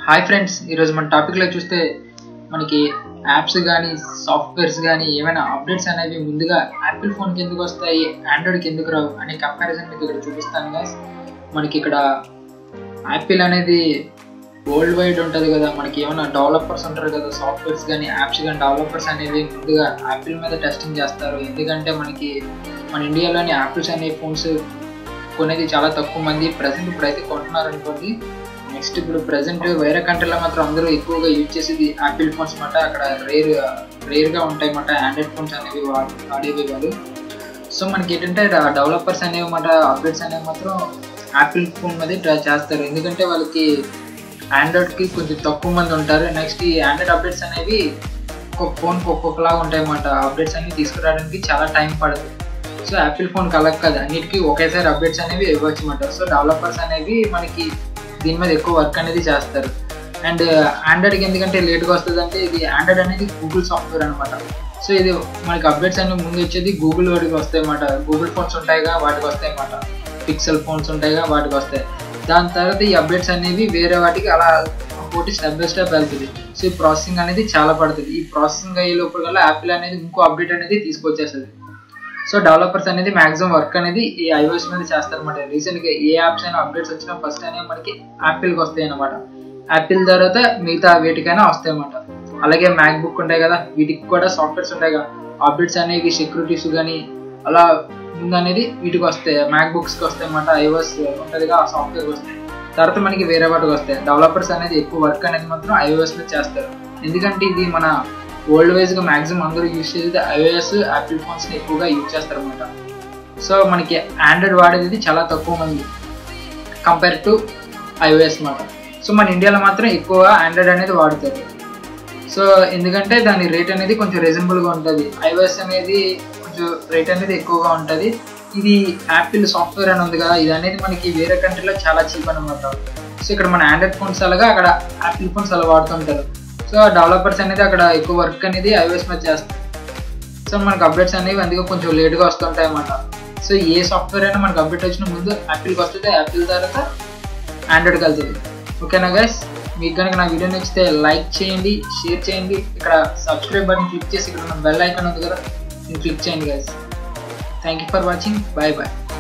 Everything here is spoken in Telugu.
హాయ్ ఫ్రెండ్స్ ఈరోజు మన టాపిక్లో చూస్తే మనకి యాప్స్ కానీ సాఫ్ట్వేర్స్ కానీ ఏమైనా అప్డేట్స్ అనేవి ముందుగా యాపిల్ ఫోన్కి ఎందుకు వస్తాయి ఆండ్రాయిడ్కి ఎందుకు రావు అనే కంపారిజన్ మీకు ఇక్కడ చూపిస్తాను గాయస్ మనకి ఇక్కడ యాపిల్ అనేది వరల్డ్ వైడ్ ఉంటుంది కదా మనకి ఏమైనా డెవలపర్స్ ఉంటారు కదా సాఫ్ట్వేర్స్ కానీ యాప్స్ కానీ డెవలపర్స్ అనేవి ముందుగా యాపిల్ మీద టెస్టింగ్ చేస్తారు ఎందుకంటే మనకి మన ఇండియాలోని యాపిల్స్ అనే ఫోన్స్ కొనేది చాలా తక్కువ మంది ప్రజెంట్ ఇప్పుడు అయితే కొంటున్నారు అనుకోండి నెక్స్ట్ ఇప్పుడు ప్రజెంట్ వేరే కంట్రీలో మాత్రం అందరూ ఎక్కువగా యూజ్ చేసేది యాపిల్ ఫోన్స్ మాట అక్కడ రేర్ రేర్గా ఉంటాయి మాట ఆండ్రాయిడ్ ఫోన్స్ అనేవి వాడేవి వాళ్ళు సో మనకి ఏంటంటే డెవలపర్స్ అనేవి మాట అప్డేట్స్ అనేవి మాత్రం యాపిల్ ఫోన్ మీద ట్రై చేస్తారు ఎందుకంటే వాళ్ళకి ఆండ్రాయిడ్కి కొంచెం తక్కువ మంది ఉంటారు నెక్స్ట్ ఈ ఆండ్రాయిడ్ అప్డేట్స్ అనేవి ఒక్కొక్క ఫోన్కి ఒక్కొక్కలాగా ఉంటాయి అన్నమాట అప్డేట్స్ అనేవి తీసుకురావడానికి చాలా టైం పడుతుంది సో యాపిల్ ఫోన్కి అలా కాదు అన్నిటికీ ఒకేసారి అప్డేట్స్ అనేవి ఇవ్వచ్చు అనమాట సో డెవలపర్స్ అనేవి మనకి దీని మీద ఎక్కువ వర్క్ అనేది చేస్తారు అండ్ ఆండ్రాయిడ్కి ఎందుకంటే లేట్గా వస్తుంది అంటే ఇది ఆండ్రాయిడ్ అనేది గూగుల్ సాఫ్ట్వేర్ అనమాట సో ఇది మనకి అప్డేట్స్ అన్ని ముందు వచ్చేది గూగుల్ వాటికి వస్తాయి అన్నమాట గూగుల్ ఫోన్స్ ఉంటాయిగా వాటికి వస్తాయి అన్నమాట పిక్సెల్ ఫోన్స్ ఉంటాయిగా వాటికి వస్తాయి దాని తర్వాత ఈ అప్డేట్స్ అనేవి వేరే వాటికి అలా ఒకటి స్టెప్ బై స్టెప్ వెళ్తుంది సో ఈ ప్రాసెసింగ్ అనేది చాలా పడుతుంది ఈ ప్రాసెసింగ్ అయ్యే లోపల కల్లా యాపిల్ అనేది ఇంకో అప్డేట్ అనేది తీసుకొచ్చేస్తుంది సో డెవలపర్స్ అనేది మాక్సిమం వర్క్ అనేది ఈ ఐఓఎస్ మీద చేస్తారనమాట రీసెంట్గా ఏ యాప్స్ అయినా అప్డేట్స్ వచ్చినా ఫస్ట్ అనేవి మనకి యాపిల్కి వస్తాయి అనమాట యాపిల్ తర్వాత మిగతా వేటికైనా వస్తాయి అన్నమాట అలాగే మ్యాక్ బుక్ ఉంటాయి కదా వీటికి కూడా సాఫ్ట్వేర్స్ ఉంటాయి కదా అప్డేట్స్ అనేవి సెక్యూరిటీస్ కానీ అలా ముందు అనేది వీటికి వస్తాయి మ్యాక్ బుక్స్కి వస్తాయి అన్నమాట ఐఓఎస్ ఉంటుందిగా ఆ సాఫ్ట్వేర్ వస్తాయి తర్వాత మనకి వేరే వాటికి వస్తాయి డెవలపర్స్ అనేది ఎక్కువ వర్క్ అనేది మాత్రం ఐఓఎస్ మీద చేస్తారు ఎందుకంటే ఇది మన వరల్డ్ వైజ్గా మ్యాక్సిమం అందరూ యూజ్ చేసేది ఐఓఎస్ యాపిల్ ఫోన్స్ని ఎక్కువగా యూజ్ చేస్తారు అనమాట సో మనకి ఆండ్రాయిడ్ వాడేది చాలా తక్కువ మంది కంపేర్ టు ఐఓఎస్ అనమాట సో మన ఇండియాలో మాత్రం ఎక్కువ ఆండ్రాయిడ్ అనేది వాడుతారు సో ఎందుకంటే దాని రేట్ అనేది కొంచెం రీజనబుల్గా ఉంటుంది ఐఓఎస్ అనేది కొంచెం రేట్ అనేది ఎక్కువగా ఉంటుంది ఇది యాపిల్ సాఫ్ట్వేర్ అని ఉంది కదా ఇది అనేది మనకి వేరే కంట్రీలో చాలా చీప్ అనమాట సో ఇక్కడ మన ఆండ్రాయిడ్ ఫోన్స్ అలాగా అక్కడ యాపిల్ ఫోన్స్ అలా వాడుతుంటారు సో డెవలపర్స్ అనేది అక్కడ ఎక్కువ వర్క్ అనేది ఐఓఎస్ మీద చేస్తారు సో మనకు అప్డేట్స్ అనేవి అందుకే కొంచెం లేట్గా వస్తుంటాయి అన్నమాట సో ఏ సాఫ్ట్వేర్ అయినా మనకు అప్డేట్ వచ్చిన ముందు యాపిల్కి వస్తుంది యాపిల్ తర్వాత ఆండ్రాయిడ్కి వెళ్తుంది ఓకేనా గైస్ మీకు కనుక నా వీడియో నచ్చితే లైక్ చేయండి షేర్ చేయండి ఇక్కడ సబ్స్క్రైబ్ బటన్ క్లిక్ చేసి ఇక్కడ ఉన్న బెల్ ఐకాన్ ఉంది కదా దీన్ని క్లిక్ చేయండి guys thank you for watching bye bye